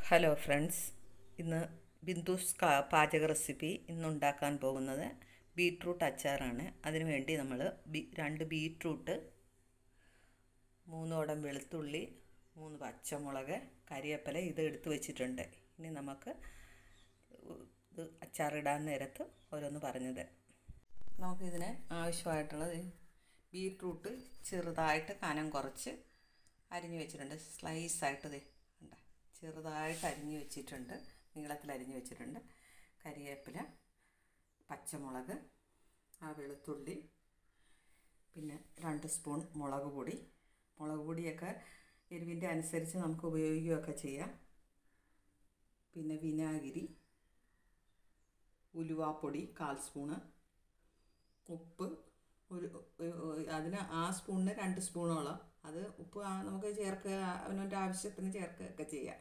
hello friends ഇന്ന് ബിന്ദുസ് കാ പാചക റെസിപ്പി ഇന്ന് ഉണ്ടാക്കാൻ പോകുന്നത് ബീട്രൂട്ട് അച്ചാറാണ് അതിനു വേണ്ടി നമ്മൾ ബി രണ്ട് ബീട്രൂട്ട് മൂന്നോടം വെളുത്തുള്ളി മൂന്ന് പച്ചമുളക് കരിവേപ്പില ഇത് എടുത്ത് വെച്ചിട്ടുണ്ട് ഇനി നമുക്ക് ഇത് അച്ചാറിടാൻ നേരത്ത് ഓരോന്ന് പറഞ്ഞത് നമുക്കിതിന് ആവശ്യമായിട്ടുള്ളത് ബീട്രൂട്ട് ചെറുതായിട്ട് കനം കുറച്ച് അരിഞ്ഞു വെച്ചിട്ടുണ്ട് സ്ലൈസായിട്ട് ഇത് കണ്ട ചെറുതായിട്ട് അരിഞ്ഞു വെച്ചിട്ടുണ്ട് നീളത്തിൽ അരിഞ്ഞു വെച്ചിട്ടുണ്ട് കരിവേപ്പില പച്ചമുളക് ആ വെളുത്തുള്ളി പിന്നെ രണ്ട് സ്പൂൺ മുളക് പൊടി മുളക് പൊടിയൊക്കെ എരിവിൻ്റെ അനുസരിച്ച് നമുക്ക് ഉപയോഗിക്കുകയൊക്കെ ചെയ്യാം പിന്നെ വിനാഗിരി ഉലുവാപ്പൊടി കാൽ സ്പൂണ് ഉപ്പ് ഒരു അതിന് ആ സ്പൂണിന് രണ്ട് സ്പൂണോളം അത് ഉപ്പ് നമുക്ക് ചേർക്കുക അവനവൻ്റെ ആവശ്യത്തിന് ചേർക്കുകയൊക്കെ ചെയ്യാം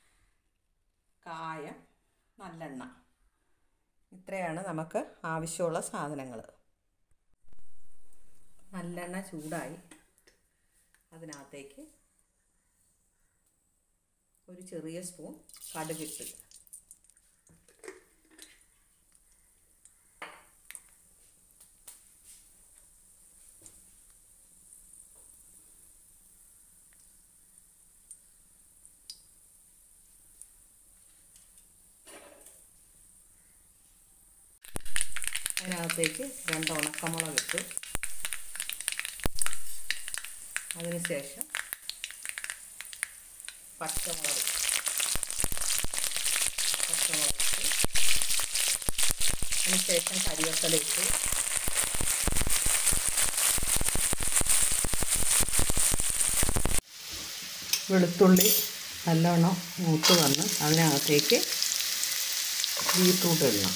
കായം നല്ലെണ്ണ ഇത്രയാണ് നമുക്ക് ആവശ്യമുള്ള സാധനങ്ങൾ നല്ലെണ്ണ ചൂടായി അതിനകത്തേക്ക് ഒരു ചെറിയ സ്പൂൺ കടുകിട്ട് അതിനകത്തേക്ക് രണ്ട് ഉണക്കമുളക് ഇട്ട് അതിനുശേഷം പച്ചമുളക് പച്ചമുളക് ഇട്ട് അതിനുശേഷം കരിവേപ്പില ഇട്ട് വെളുത്തുള്ളി നല്ലോണം മൂത്ത് വന്ന് അതിനകത്തേക്ക് ബീട്രൂട്ട് ഇടണം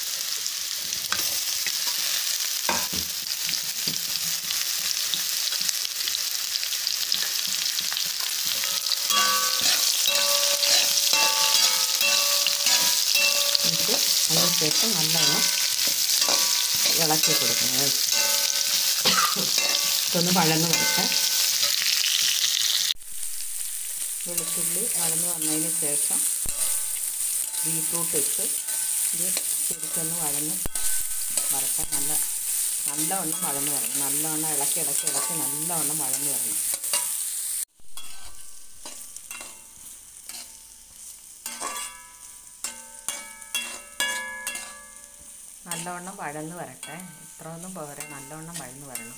എന്നിട്ട് അതിനുശേഷം നല്ലോണം ഇളക്കി കൊടുക്കുന്നത് ഇതൊന്ന് വഴന്ന് വരട്ടെ വെളുത്തുള്ളി വഴന്ന് വന്നതിന് ശേഷം ബീട്രൂട്ട് ഇട്ട് ഇത് ശരിക്കൊന്ന് വഴന്ന് വരട്ടെ നല്ല നല്ലവണ്ണം വഴന്ന് വരണം നല്ലവണ്ണം ഇളക്കി ഇളക്കി ഇളക്കി നല്ലവണ്ണം വഴന്ന് വരണം നല്ലവണ്ണം വഴന്ന് വരട്ടെ ഇത്രയൊന്നും പോരെ നല്ലവണ്ണം വഴന്ന് വരണം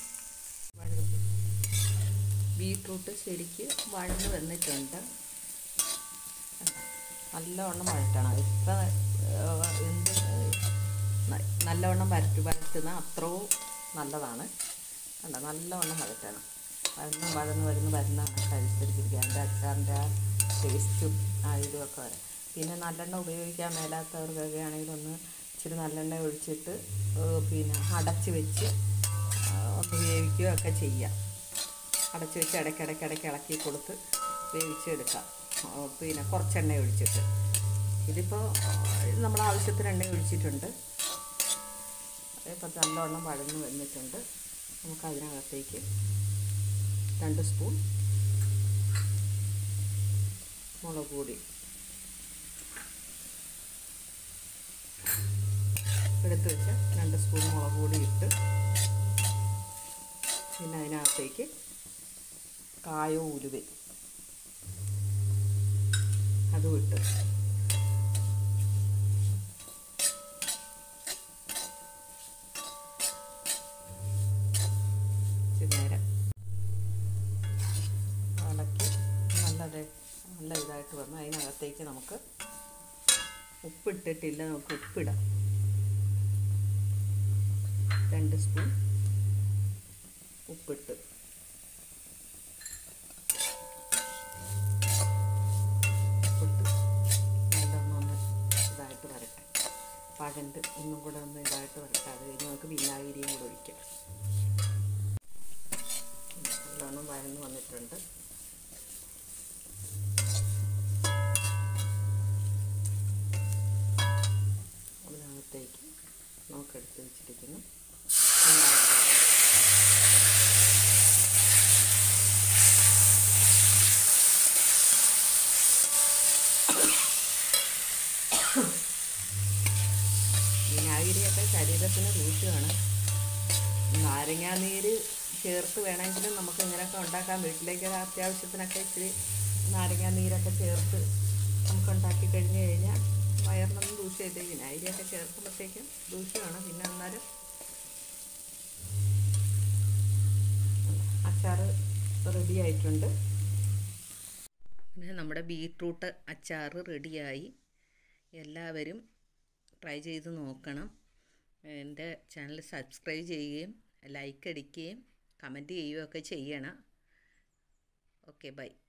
ബീട്രൂട്ട് ശരിക്ക് വഴന്ന് വന്നിട്ടുണ്ട് നല്ലവണ്ണം വഴറ്റണം ഇത്ര എന്ത് നല്ലവണ്ണം വരട്ട് വരട്ടുന്ന അത്രയും നല്ലതാണ് കണ്ട നല്ലവണ്ണം വഴറ്റണം വഴന്ന് വഴന്ന് വരുന്ന വരുന്ന കഴുത്തിരിച്ചിരിക്കുക അതിൻ്റെ അച്ചാറിൻ്റെ ആ ടേസ്റ്റും ആ ഇതുമൊക്കെ വരാം പിന്നെ നല്ലെണ്ണ ഉപയോഗിക്കാൻ മേലാത്തവർക്കൊക്കെ ആണെങ്കിൽ ഒന്ന് ഇച്ചിരി നല്ലെണ്ണ ഒഴിച്ചിട്ട് പിന്നെ അടച്ച് വെച്ച് ഒന്ന് വേവിക്കുകയൊക്കെ ചെയ്യാം അടച്ച് വെച്ച് ഇടയ്ക്കിടയ്ക്കിടയ്ക്ക് ഇളക്കി കൊടുത്ത് വേവിച്ചെടുക്കാം പിന്നെ കുറച്ച് എണ്ണ ഒഴിച്ചിട്ട് ഇതിപ്പോൾ നമ്മൾ ആവശ്യത്തിന് എണ്ണ ഒഴിച്ചിട്ടുണ്ട് ഇപ്പം നല്ലവണ്ണം വഴന്ന് വന്നിട്ടുണ്ട് നമുക്ക് അതിനകത്തേക്ക് രണ്ട് സ്പൂൺ മുളക് പൊടി എടുത്ത് വെച്ച രണ്ട് സ്പൂൺ മുളക് പൊടി ഇട്ട് പിന്നെ അതിനകത്തേക്ക് കായോ ഉലുവ അതും ഇട്ട് നേരം ഇളക്കി നല്ലത് നല്ല ഇതായിട്ട് വന്ന് അതിനകത്തേക്ക് നമുക്ക് ഉപ്പിട്ടിട്ടില്ല നമുക്ക് ഉപ്പിടാം രണ്ട് സ്പൂൺ ഉപ്പിട്ട് ഉപ്പിട്ട് നല്ലൊന്നൊന്ന് ഇതായിട്ട് വരട്ടെ പഴണ്ട് ഒന്നും കൂടെ ഒന്ന് ഇതായിട്ട് വരട്ടെ അത് കഴിഞ്ഞ് നമുക്ക് വിനാഗിരിയും കൂടെ ഒഴിക്കാം നല്ലോണം വഴന്ന് വന്നിട്ടുണ്ട് അതിനകത്തേക്ക് നമുക്കെടുത്ത് വെച്ചിരിക്കുന്നു വിനാഗിരി ശരീരത്തിന് ദൂഷ്യമാണ് നാരങ്ങാനീര് ചേർത്ത് വേണമെങ്കിലും നമുക്ക് ഇങ്ങനെയൊക്കെ ഉണ്ടാക്കാം വീട്ടിലേക്ക് അത്യാവശ്യത്തിനൊക്കെ ഇച്ചിരി നാരങ്ങാനീരൊക്കെ ചേർത്ത് നമുക്ക് ഉണ്ടാക്കി കഴിഞ്ഞ് കഴിഞ്ഞാൽ വയറിനൊന്നും ദൂഷ്യമില്ല വിനാഗിരിയൊക്കെ ചേർക്കുമ്പോഴത്തേക്കും ദൂഷ്യമാണ് പിന്നെ എന്നാലും അച്ചാർ റെഡി ആയിട്ടുണ്ട് പിന്നെ നമ്മുടെ ബീട്രൂട്ട് അച്ചാർ റെഡിയായി എല്ലാവരും ട്രൈ ചെയ്ത് നോക്കണം എൻ്റെ ചാനൽ സബ്സ്ക്രൈബ് ചെയ്യുകയും ലൈക്ക് അടിക്കുകയും കമൻറ്റ് ചെയ്യുകയൊക്കെ ചെയ്യണം ഓക്കെ ബൈ